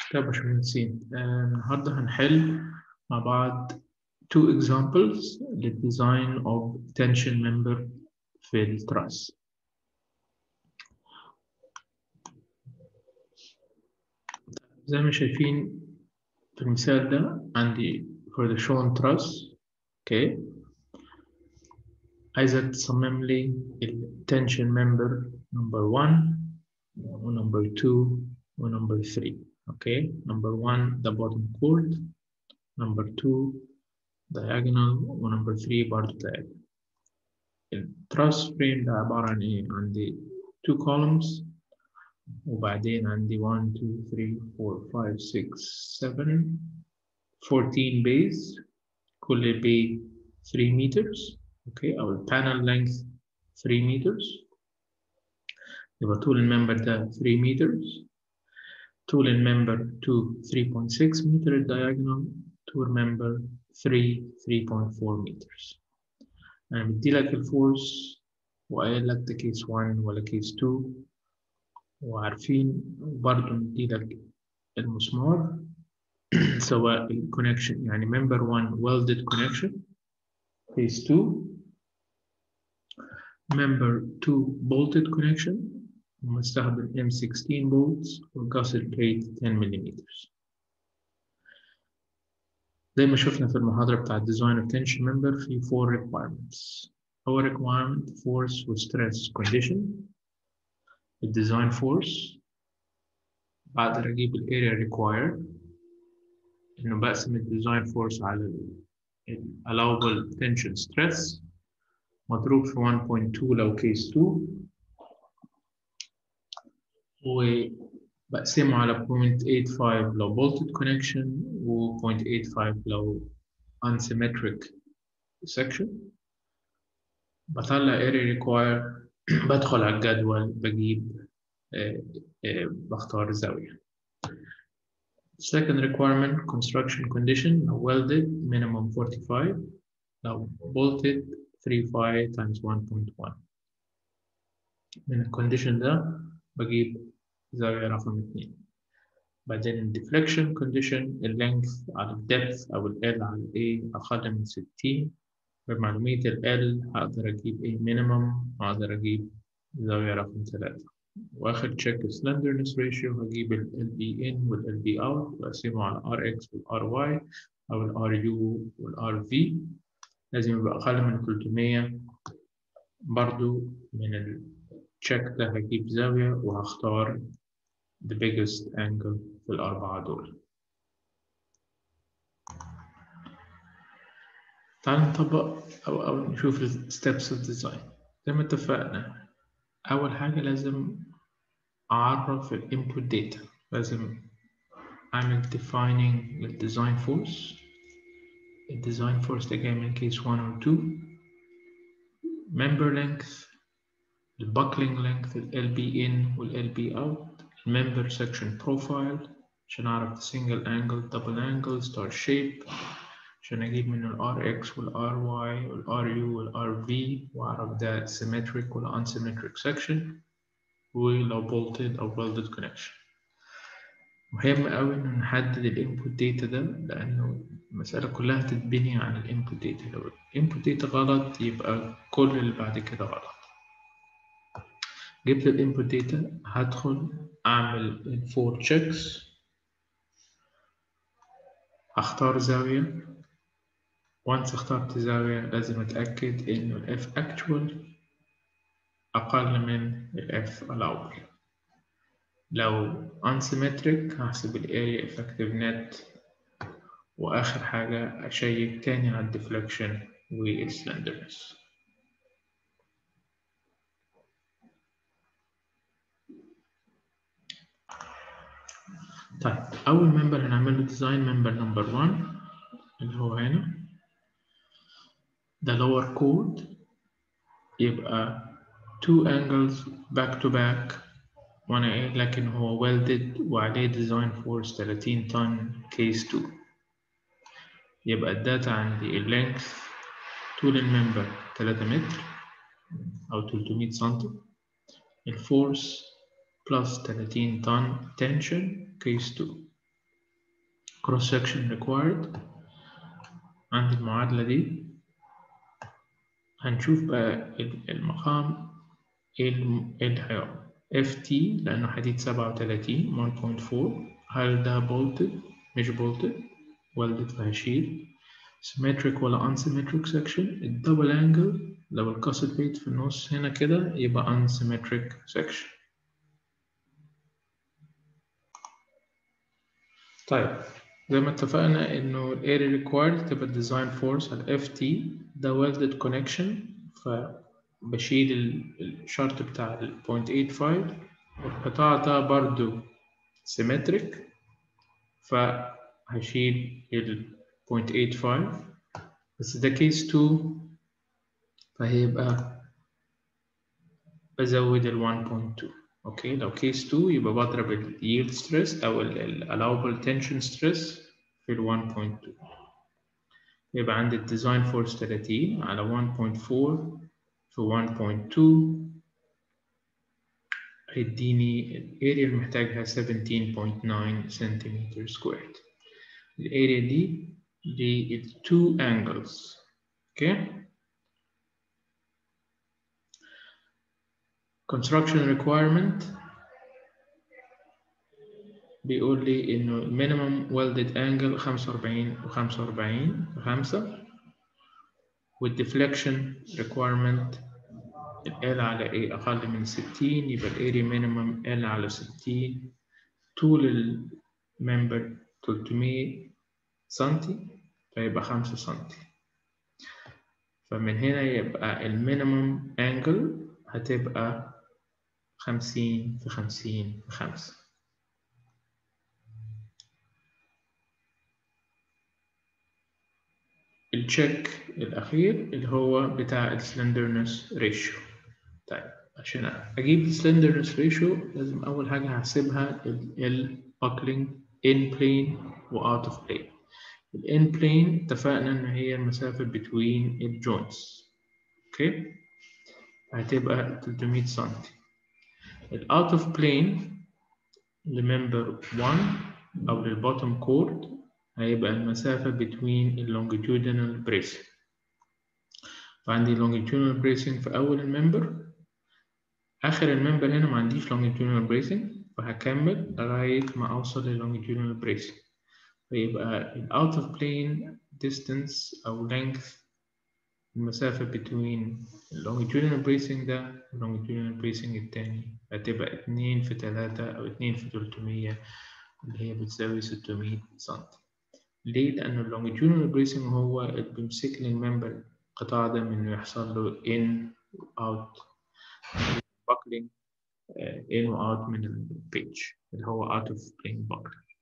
طيب يا باشمهندسين آه، النهارده هنحل مع بعض two examples للdesign of tension member في التراس زي ما شايفين في المثال ده عندي for the shown truss اوكي عايزك تصمم لي ال tension member number 1 و number 2 و number 3 اوكي number 1 the bottom chord number 2 diagonal و number 3 برضه diagonal التراس فريم ده عبارة عن ايه عندي two columns وبعدين عندي 1 2 3 4 5 6 7 14 bays كل bay 3 meters اوكي او البانل length 3 meters يبقى طول الممبر ده 3 meters طول الممبر 2 3.6 meter diagonal طول الممبر 3 3.4 meters انا مدي لك الفورس وقايل لك ده كيس 1 ولا كيس 2 وعارفين برضه مدي لك المسمار سواء الكونكشن يعني member 1 welded connection case 2 member 2 bolted connection ومستخدم M16 bolts والجاسر plate 10 ملم زي ما شفنا في المحاضرة بتاعت design of tension member في four requirements أول requirement force و stress condition الديزاين force بعد أجيب ال area required إنه بقسم الديزاين force على ال allowable tension stress مضروب في 1.2 لو case 2 وبقسمه على 0.85 لو bolted connection و 0.85 لو unsymmetric section بطلع area required بدخل على الجدول بجيب آه، آه، بختار زاوية second requirement construction condition لو welded minimum 45 لو bolted 35 times 1.1 من الكونديشن ده بجيب زاوية رقم 2 بعدين ال deflection condition ال length على ال depth أو ال L على ال A أقل من 60 بمعلومية ال L هقدر أجيب A minimum هقدر أجيب زاوية رقم 3 وآخر check slenderness ratio هجيب ال LB in وال LB out وأقسمه على RX وال RY أو ال RU وال RV لازم يبقى أقل من 300 برضو من ال check ده هجيب زاوية وهختار the biggest angle في الأربعة دول تعال نطبق أو أو نشوف ال steps of design زي ما اتفقنا أول حاجة لازم أعرف ال input data لازم أعمل defining لل design force ال design force ده جاي من case 1 or 2 member length ال buckling length ال LB in وال LB out member section profile عشان أعرف the single angle double angle star shape عشان أجيب من ال RX وال RY وال RU وال RV وأعرف ده symmetric ولا unsymmetric section ولو bolted أو welded connection مهم أوي إنه نحدد ال input data ده لأنه المسألة كلها تتبني عن ال input data لو ال input data غلط يبقى كل اللي بعد كده غلط جبت ال input data هدخل أعمل ال four checks هختار زاوية once اخترت زاوية لازم أتأكد إنه ال F actual أقل من ال F allowable لو unsymmetric هحسب ال area effective net وآخر حاجة أشيك تاني على ال deflection وال slenderness طيب أول ممبر هنعمل له design member number 1 اللي هو هنا ده lower chord يبقى two angles back to back وانا قايل لك ان هو welded وعليه design force 30 طن case 2 يبقى الداتا عندي ال length طول الممبر 3 متر او 300 سنتي الفورس plus 30 طن tension case 2 cross section required عند المعادلة دي هنشوف بقى المقام ايه اللي هيقع FT لأنه حديد 37 1.4 هل ده bolted مش bolted welded فهشيل symmetric ولا unsymmetric section الدبل angle لو الكاسل بيت في النص هنا كده يبقى unsymmetric section طيب زي ما اتفقنا انه ال area required تبقى design force على FT ده welded connection فبشيل الشرط بتاع ال 0.85 والقطاع ده برضو symmetric فهشيل ال 0.85 بس ده كيس 2 فهيبقى بزود ال 1.2 اوكي لو كيس 2 يبقى بضرب ال yield stress او ال allowable tension stress في ال 1.2 يبقى عندي الديزاين فورس 30 على 1.4 في 1.2 هيديني الاريا اللي محتاجها 17.9 سنتيمتر سكويرد الاريا دي دي two angles اوكي construction requirement بيقول لي إنه minimum welded angle 45 و 45 5 والديفليكشن requirement ال على A أقل من 60 يبقى الاريا minimum L على 60 طول الممبر 300 سنتي فيبقى 5 سنتي فمن هنا يبقى المينيمم انجل هتبقى خمسين في خمسين في خمسة التشيك الأخير اللي هو بتاع السلندرنس ريشيو طيب عشان أجيب السلندرنس ريشيو لازم أول حاجة هحسبها الباكلينج in plane و out of plane الان بلين اتفقنا ان هي المسافة between الجوينتس اوكي هتبقى 300 سنتي الاوت اوف بلين لممبر 1 او للبوتtom كورد هيبقى المسافة between اللونجيتودينال bracing فعندي longitudinal bracing في أول الممبر آخر الممبر هنا ما عنديش longitudinal bracing فهكمل لغاية ما أوصل للongitudinal bracing فيبقى ال out of plane distance أو length المسافة between longitudinal bracing ده longitudinal bracing التاني هتبقى اتنين في تلاتة أو اتنين في تلتمية اللي هي بتساوي ستمية سنتي ليه؟ لأن longitudinal bracing هو اللي بيمسك لي الممبر القطاع ده من إنه يحصل له in و out buckling in و out من البيج اللي هو out of plane buckling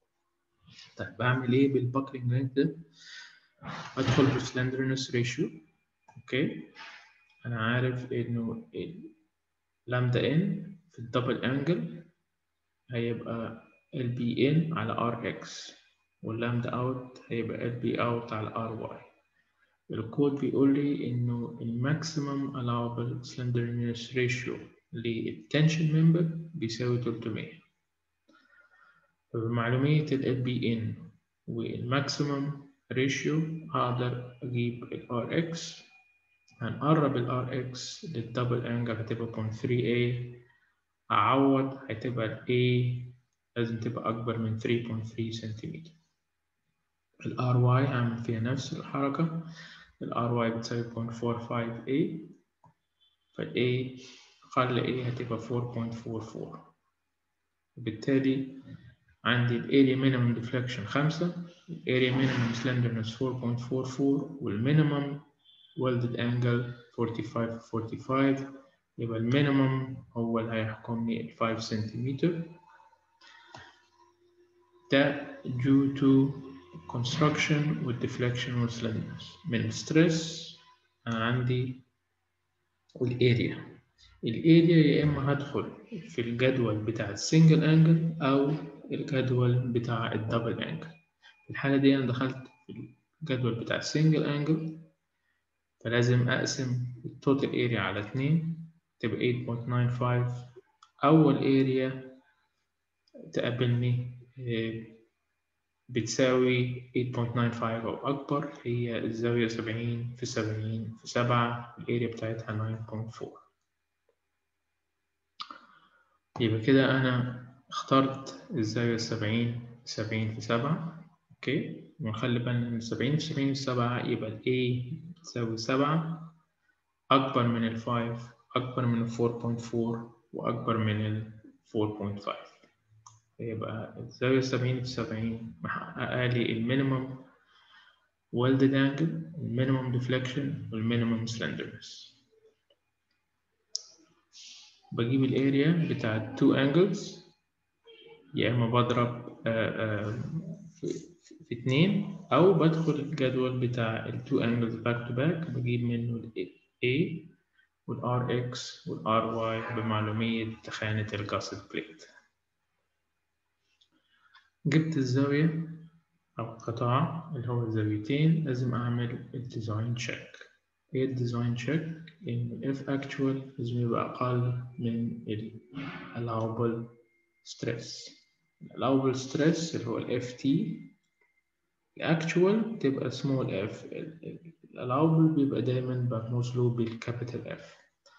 طيب بعمل ايه بالباكلينج لينث ده؟ ادخل في slenderness ratio اوكي انا عارف انه لامدا ان في الدبل انجل هيبقى ال بي ان على ار اكس واللامدا اوت هيبقى ال بي اوت على ار واي الكود بيقول لي انه الماكسيمم allowable slenderness ratio للتنشن ممبر بيساوي 300 فبمعلومية ال LBN والماكسيمم ريشيو هقدر أجيب ال RX هنقرب ال RX للدبل أنجل هتبقى 0.3A أعوض هتبقى ال A لازم تبقى أكبر من 3.3 سنتيمتر ال RY هعمل فيها نفس الحركة ال RY بتساوي 0.45A فال A أقل A هتبقى 4.44 وبالتالي عندي ال area minimum deflection 5 ال area minimum slenderness 4.44 وال minimum welded angle 45 45 يبقى ال minimum هو اللي هيحكمني ال 5 سنتيمتر ده due to construction with deflection و slenderness من stress أنا عندي الاريا الاريا يا اما هدخل في الجدول بتاع السنجل انجل او الجدول بتاع الدبل انجل في الحالة دي انا دخلت في الجدول بتاع السنجل انجل فلازم اقسم التوتال اريا على اتنين تبقى 8.95 اول اريا تقابلني بتساوي 8.95 أو أكبر هي الزاوية 70 في 70 في 7 الاريا بتاعتها 9.4 يبقى كده أنا اخترت الزاوية 70 70 في 7 أوكي ونخلي بالنا إن 70 في 70 في 7 يبقى ال A تساوي 7 أكبر من ال 5 أكبر من ال 4.4 وأكبر من ال 4.5 يبقى الزاوية 70 في 70 محققة لي المينيمم welded angle المينيمم deflection والمينيمم slenderness بجيب الاريا بتاع التو angles يا إما بضرب في, في اتنين أو بدخل الجدول بتاع التو angles back to back بجيب منه ال A وال RX وال RY بمعلومية خانة الجاسد بليت جبت الزاوية أو القطاع اللي هو الزاويتين لازم أعمل الديزاين تشيك إيه الديزاين تشيك؟ إن ال F actual لازم يبقى أقل من ال allowable stress ال allowable stress اللي هو ال FT ال actual تبقى small f ال allowable بيبقى دايما مرموز له بالكابيتال F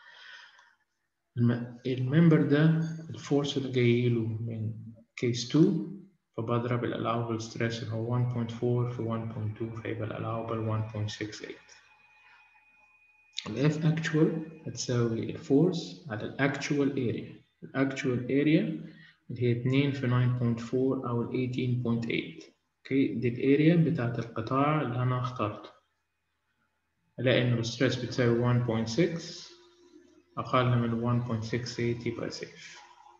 الممبر ده الفورس اللي جاي له من كيس 2 فبضرب ال allowable stress اللي هو 1.4 في 1.2 فيبقى ال allowable 1.68 ال F actual هتساوي الفورس على ال actual area ال actual area اللي هي 2 في 9.4 أو ال 18.8 اوكي دي الاريا بتاعت القطاع اللي أنا اخترته ألاقي إن الستريس بتساوي 1.6 أقل من 1.68 يبقى سيف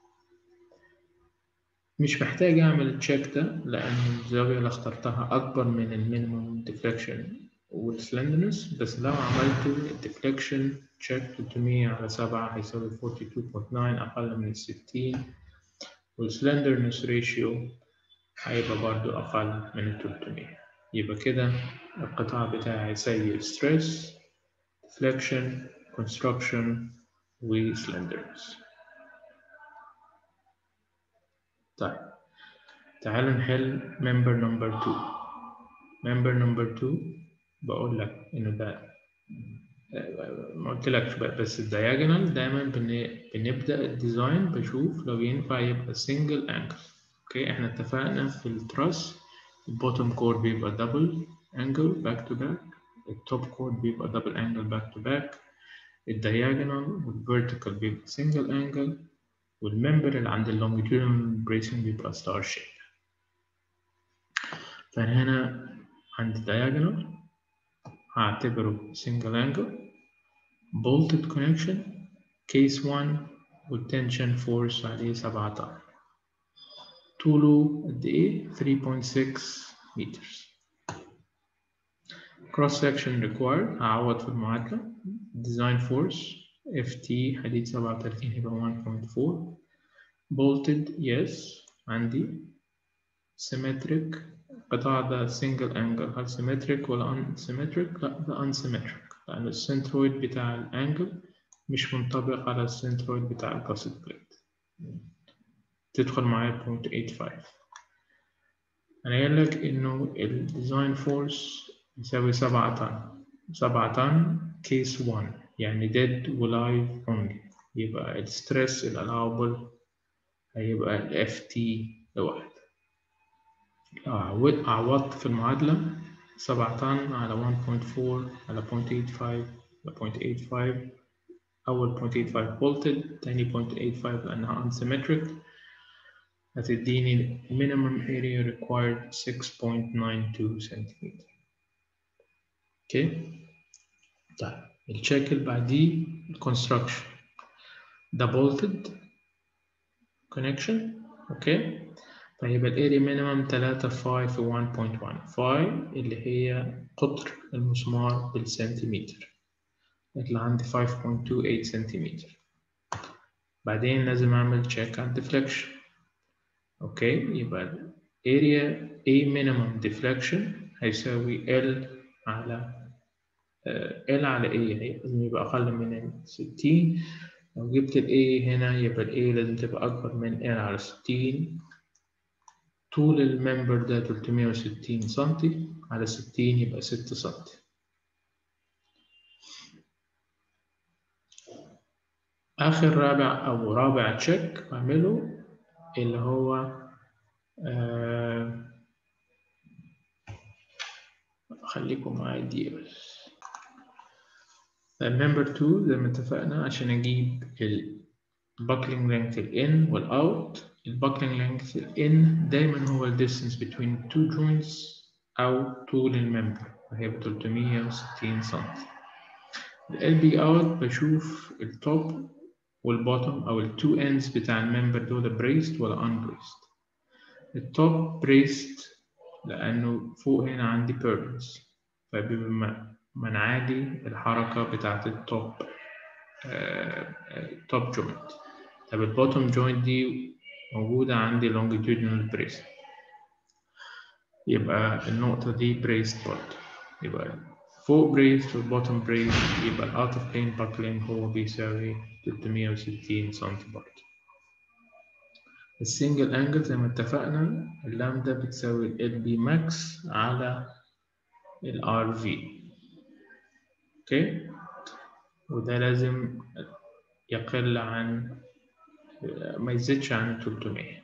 مش محتاج أعمل التشيك ده لأن الزاوية اللي اخترتها أكبر من المينيمم ديفليكشن والسلندرنس بس لو عملت الديفليكشن تشيك 300 على 7 هيساوي 42.9 أقل من 60 والسلندرنس ريشيو هيبقى برضو أقل من 300 يبقى كده القطاع بتاعي سيء ستريس deflection construction وسلندرنس طيب تعالوا نحل member number 2 member number 2 بقول لك انه ده ما قلتلكش بس الدياجونال دايما بنبدا الديزاين بشوف لو ينفع يبقى single angle اوكي احنا اتفقنا في التراس البوتوم كورد بيبقى دبل انجل باك تو باك التوب كورد بيبقى دبل انجل باك تو باك الدياجونال والفيرتيكال بيبقى single انجل والممبر اللي عند اللونجيتودينال بريسنج بيبقى ستار شيب فأنا هنا عند diagonal هعتبره single angle bolted connection case 1 والtension force عليه 7 طن طوله قد ايه 3.6 meters cross section required هعوض في المعادلة design force ft حديد 37 يبقى 1.4 bolted yes عندي symmetric القطاع ده single angle هل symmetric ولا unsymmetric؟ لا ده unsymmetric لأن السنترويد بتاع الانجل مش منطبق على السنترويد بتاع الجاسد بليت تدخل معايا 0.85 أنا قايل لك إنه الديزاين فورس يساوي سبعة طن سبعة طن كيس 1 يعني dead ولايف only يبقى الستريس الالowable هيبقى ال FT لوحده عوضت في المعادلة سبعة طن على 1.4 على 0.85 على 0.85 أول 0.85 volted تاني 0.85 لأنها unsymmetric هتديني minimum area required 6.92 سنتيمتر اوكي طيب التشيك اللي بعديه الكونستراكشن ده bolted connection اوكي فيبقى الاريا مينيمم 3 فاي في 1.1 فاي اللي هي قطر المسمار بالسنتيمتر يطلع عندي 5.28 سنتيمتر بعدين لازم اعمل تشيك على الديفليكشن اوكي يبقى area A minimum deflection هيساوي L على L على A هي لازم يبقى أقل من 60 لو جبت ال A هنا يبقى ال A لازم تبقى أكبر من L على 60 طول الممبر ده 360 سنتي على 60 يبقى 6 سنتي آخر رابع أو رابع تشيك بعمله اللي هو آه خليكم معايا دي بس نمبر 2 زي ما اتفقنا عشان أجيب الباكلينج لينث ال in وال out الباكلينج لينث ال in دايما هو ال distance between two joints أو طول الممبر وهي ب 360 سنتي ال LB out بشوف التوب والبوتوم أو التو ends بتاع الممبر دول بريست ولا unbraced التوب بريست لأنه فوق هنا عندي بيرنز فبيبقى منعالي الحركة بتاعت التوب توب جوينت طب البوتوم جوينت دي موجودة عندي longitudinal بريست يبقى النقطة دي بريست برضه يبقى فوق بريست والبوتوم بريست يبقى ال out of plane buckling هو بيساوي 360 سم برضه السنجل انجل زي ما اتفقنا اللامدا بتساوي ال بي ماكس على ال ار في اوكي وده لازم يقل عن ما يزيدش عن 300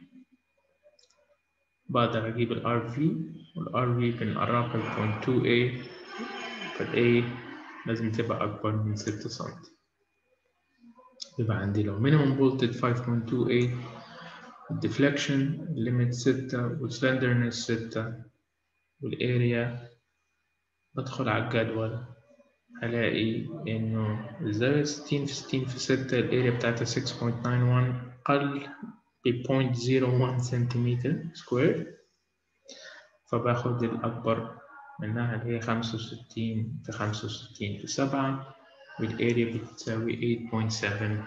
بقدر اجيب ال ار في وال ار في بنقربها ل 0.2a فال a لازم تبقى اكبر من 6 سم يبقى عندي لو minimum voltage 5.28 الديفليكشن ليميت 6 والسلندرنس 6 والاريا بدخل على الجدول هلاقي انه الزاوية 60 في 60 في 6 الاريا بتاعتها 6.91 قل ب 0.01 سنتيمتر سكوير فباخد الأكبر منها اللي هي 65 في 65 في 7 والاريا بتساوي 8.7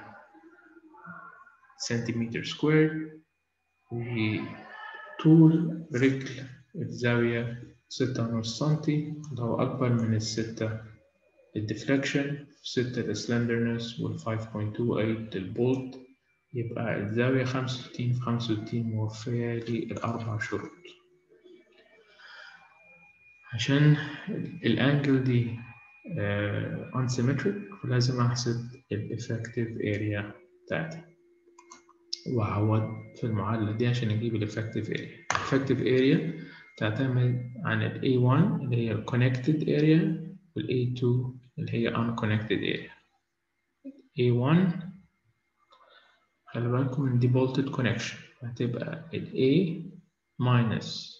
سنتيمتر سكوير وطول رجل الزاوية ستة ونص سنتي اللي هو أكبر من الستة الديفليكشن ستة السلندرنس وال 5.28 للبولت يبقى الزاوية خمسة وستين في خمسة وستين موفية لي الأربع شروط عشان الأنجل دي uh, unsymmetric فلازم أحسب الإفكتيف اريا بتاعتي وأعوض في المعادلة دي عشان أجيب الإفكتيف اريا الإفكتيف اريا تعتمد عن ال A1 اللي هي ال connected area وال A2 اللي هي unconnected area A1 خلي بالكم من دي bolted connection هتبقى ال A minus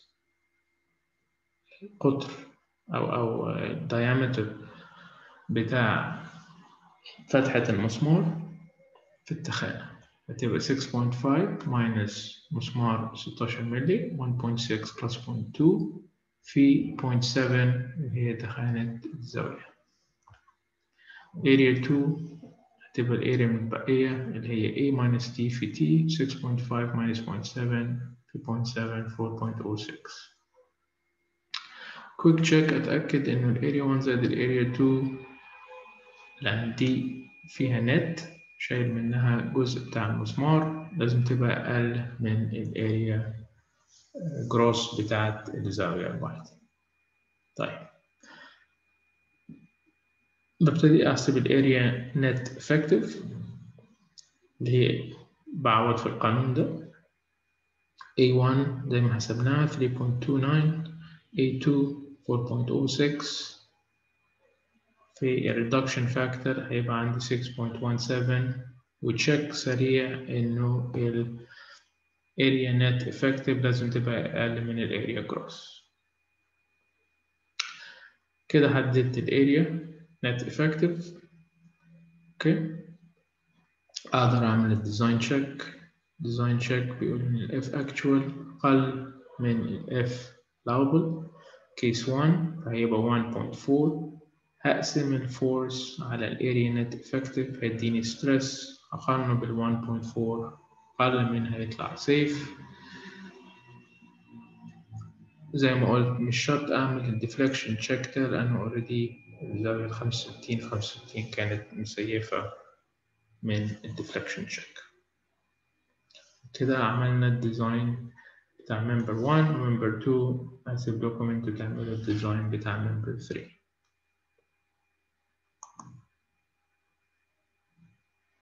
قطر أو أو diameter بتاع فتحة المسمار في التخانة هتبقى 6.5 minus مسمار 16 مللي 1.6 plus 0.2 في 0.7 هي تخانة الزاوية area 2 هتبقى الاريا المتبقية اللي هي a minus t في t 6.5 minus 0.7 في 0.7 4.06 كويك تشيك أتأكد إنه الاريا 1 زائد الاريا 2 لأن دي فيها نت شايل منها جزء بتاع المسمار لازم تبقى أقل من الاريا جروس بتاعت الزاوية الواحدة طيب ببتدي أحسب الاريا نت افكتيف اللي هي بعوض في القانون ده A1 زي ما حسبناها 3.29 A2 4.06 في الريدكشن فاكتور هيبقى عندي 6.17 وتشيك سريع انه ال area net effective لازم تبقى اقل من ال area gross كده حددت ال area net effective اوكي اقدر اعمل الديزاين تشيك ديزاين تشيك بيقول ان ال F actual اقل من ال F allowable case 1 فهيبقى 1.4 هقسم الفورس على الاريا نت افكتيف هيديني ستريس اقارنه بال 1.4 اقل منها يطلع سيف زي ما قلت مش شرط اعمل الديفليكشن تشيك ده لانه اوريدي الزاوية 65 65 كانت مسيفة من الديفليكشن تشيك كده عملنا الديزاين بتاع member 1 ومember 2 هسيب لكم انتوا تعملوا الديزاين بتاع member 3